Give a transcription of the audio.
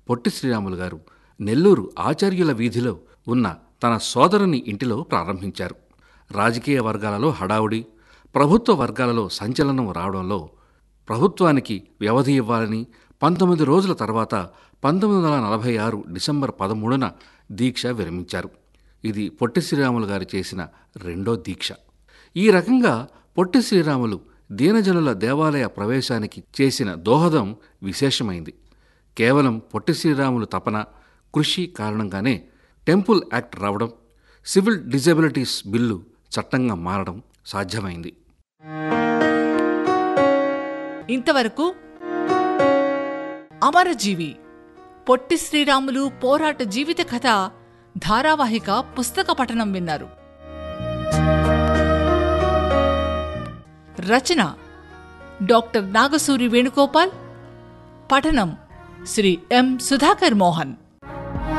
పొట్టి శ్రీరాములు గారు నెల్లూరు ఆచార్యుల వీధిలో ఉన్న తన సోదరుని ఇంటిలో ప్రారంభించారు రాజకీయ వర్గాలలో హడావుడి ప్రభుత్వ వర్గాలలో సంచలనం రావడంలో ప్రభుత్వానికి వ్యవధి ఇవ్వాలని పంతొమ్మిది రోజుల తర్వాత పంతొమ్మిది వందల నలభై ఆరు డిసెంబర్ పదమూడున దీక్ష విరమించారు ఇది పొట్టి శ్రీరాములు గారు చేసిన రెండో దీక్ష ఈ రకంగా పొట్టి శ్రీరాములు దీనజనుల దేవాలయ ప్రవేశానికి చేసిన దోహదం విశేషమైంది కేవలం పొట్టి శ్రీరాములు తపన కృషి కారణంగానే టెంపుల్ యాక్ట్ రావడం సివిల్ డిజబిలిటీస్ బిల్లు చట్టంగా మారడం సాధ్యమైంది ఇంతవరకు అమరజీవి పొట్టి శ్రీరాములు పోరాట జీవిత కథ ధారావాహిక పుస్తక పఠనం విన్నారు రచన డాక్టర్ నాగసూరి వేణుగోపాల్ పఠనం శ్రీ ఎం సుధాకర్ మోహన్